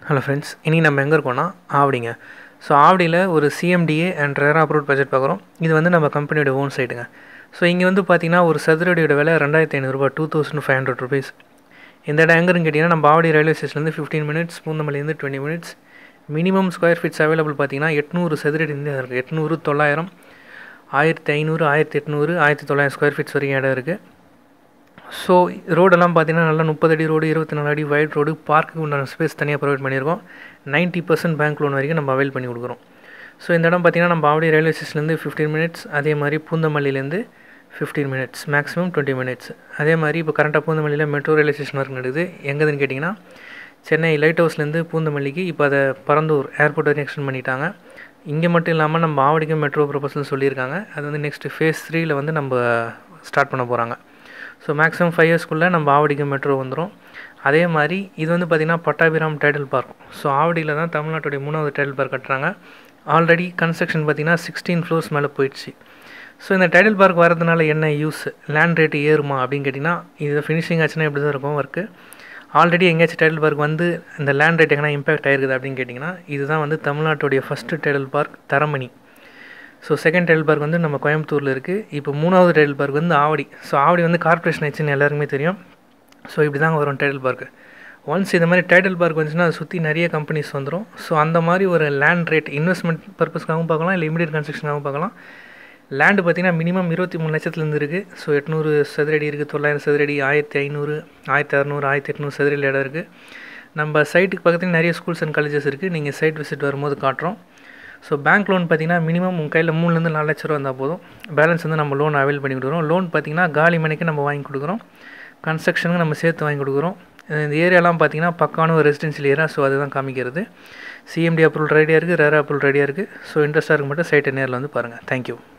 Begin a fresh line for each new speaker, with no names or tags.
hello friends இனி நம்ம எங்கே இருக்கோம்னா ஆவடிங்க ஸோ ஆவடியில் ஒரு சிஎம்டிஏ அண்ட் ரேர் அப்ரூவ் பட்ஜெட் பார்க்குறோம் இது வந்து நம்ம கம்பெனியோட ஓன் சைட்டுங்க ஸோ இங்கே வந்து பார்த்தீங்கன்னா ஒரு சதுரடியோட விலை ரெண்டாயிரத்தி ஐநூறுரூபா two thousand five hundred rupees இந்த இடம் எங்கேன்னு கேட்டிங்கன்னா நம்ம ஆவடி ரயில்வே ஸ்டேஷன்லேருந்து ஃபிஃப்டீன் மினிட்ஸ் பூந்தமல்லிலேருந்து twenty minutes minimum square feets available பார்த்தீங்கன்னா எட்நூறு சதுரடி இருந்து இருக்குது எட்நூறு தொள்ளாயிரம் ஆயிரத்தி ஐநூறு ஆயிரத்தி எட்நூறு ஆயிரத்தி தொள்ளாயிரம் ஸ்கொயர் ஃபீட்ஸ் வரைக்கும் இடம் இருக்குது ஸோ ரோடெல்லாம் பார்த்தீங்கன்னா நல்லா முப்பது அடி ரோடு இருபத்தி நாலு அடி வைட் ரோடு பார்க்குக்கு உண்டான ஸ்பேஸ் தனியாக ப்ரொவைட் பண்ணியிருக்கோம் நைன்ட்டி பர்சன்ட் பேங்க் லோன் வரைக்கும் நம்ம அவைல் பண்ணி கொடுக்குறோம் ஸோ இந்த இடம் பார்த்தீங்கன்னா நம்ம ஆவடி ரயில்வே ஸ்டேஷன்லேருந்து ஃபிஃப்டீன் மினிட்ஸ் அதே மாதிரி பூந்தமல்லியிலேருந்து fifteen minutes maximum twenty minutes அதே மாதிரி இப்போ கரண்ட்டாக பூந்தமல்லியில் மெட்ரோ ரயில்வே ஸ்டேஷன் ஒர்க் நடக்குது எங்கேதுன்னு கேட்டிங்கன்னா சென்னை லைட் ஹவுஸ்லேருந்து பூந்தமல்லிக்கு இப்போ அதை பரந்தூர் ஏர்போர்ட் வரைக்கும் எக்ஸ்டெண்ட் பண்ணிட்டாங்க இங்கே மட்டும் இல்லாமல் நம்ம ஆவடிக்கும் மெட்ரோ ப்ரொபோசல் சொல்லியிருக்காங்க அது வந்து நெக்ஸ்ட்டு ஃபேஸ் த்ரீயில் வந்து நம்ம ஸ்டார்ட் பண்ண போகிறாங்க ஸோ மேக்ஸிமம் ஃபைவ் இயர்ஸ்க்குள்ளே நம்ம ஆவடிக்கு மெட்ரோ வந்துடும் அதே மாதிரி இது வந்து பார்த்திங்கன்னா பட்டாபிராம் டைடல் பார்க் ஸோ ஆவடியில் தான் தமிழ்நாட்டுடைய மூணாவது டைடல் பார்க் கட்டுறாங்க ஆல்ரெடி கன்ஸ்ட்ரக்ஷன் பார்த்திங்கன்னா சிக்ஸ்டீன் ஃப்ளோர்ஸ் மேலே போயிடுச்சு ஸோ இந்த டைடல் பார்க் வரதுனால என்ன யூஸ் லேண்ட் ரேட்டு ஏறுமா அப்படின்னு கேட்டிங்கன்னா இது ஃபினிஷிங் ஆச்சுன்னா எப்படி தான் இருக்கும் ஒர்க்கு ஆல்ரெடி எங்கேயாச்சும் டைடல் பார்க் வந்து இந்த லேண்ட் ரேட் எங்கன்னா இம்பேக்ட் ஆயிருக்குது அப்படின்னு கேட்டிங்கன்னா இதுதான் வந்து தமிழ்நாட்டுடைய first Tidel Park Taramani so second Tidel Park வந்து நம்ம கோயம்புத்தூரில் இருக்குது இப்போ மூணாவது டைடல் பார்க் வந்து ஆவடி ஸோ ஆவடி வந்து கார்ப்பரேஷன் ஆச்சுன்னு எல்லாருக்குமே தெரியும் ஸோ இப்படி தாங்க வரும் டைடல் பார்க்கு ஒன்ஸ் இந்த மாதிரி டைடல் பார்க் வந்துச்சுன்னா அதை சுற்றி நிறைய கம்பெனிஸ் வந்துடும் ஸோ அந்த மாதிரி ஒரு லேண்ட் ரேட் இன்வெஸ்ட்மெண்ட் பர்பஸ்க்காகவும் பார்க்கலாம் இல்லை இமீடியட் கன்ஸ்ட்ரக்ஷனாகவும் பார்க்கலாம் லேண்டு பார்த்திங்கன்னா மினிமம் இருபத்தி மூணு லட்சத்துலேருந்து இருக்குது ஸோ எட்நூறு சதுரடி இருக்குது தொள்ளாயிரம் சதுரடி ஆயிரத்தி ஐநூறு ஆயிரத்தி அறநூறு ஆயிரத்தி எட்நூறு சதுரடி இடம் இருக்குது நம்ம சைட்டுக்கு பக்கத்தில் நிறைய ஸ்கூல்ஸ் அண்ட் காலேஜஸ் இருக்குது நீங்கள் சைட் விசிட் வரும்போது காட்டுறோம் ஸோ பேங்க் லோன் பார்த்திங்கன்னா மினிமம் உங்கள் கையில் மூணுலேருந்து நாலு லட்ச ரூபா இருந்தால் போதும் பேலன்ஸ் வந்து நம்ம லோன் அவைல் பண்ணி கொடுக்குறோம் லோன் பார்த்திங்கன்னா காலி மணிக்கு நம்ம வாங்கி கொடுக்குறோம் கன்ஸ்ட்ரக்ஷனுக்கு நம்ம சேர்த்து வாங்கி கொடுக்குறோம் இந்த ஏரியாலாம் பார்த்திங்கன்னா பக்கான ஒரு ரெசிடென்ஷியல் ஏரியா ஸோ அதுதான் காமிக்கிறது சிஎம்டி அப்ரூவல் ரெடியாக இருக்குது ரேர் அப்ரூவல் ரெடியாக இருக்குது ஸோ இன்ட்ரெஸ்ட்டாக இருக்க மட்டும் சைட்டை நேரில் வந்து பாருங்கள் தேங்க்யூ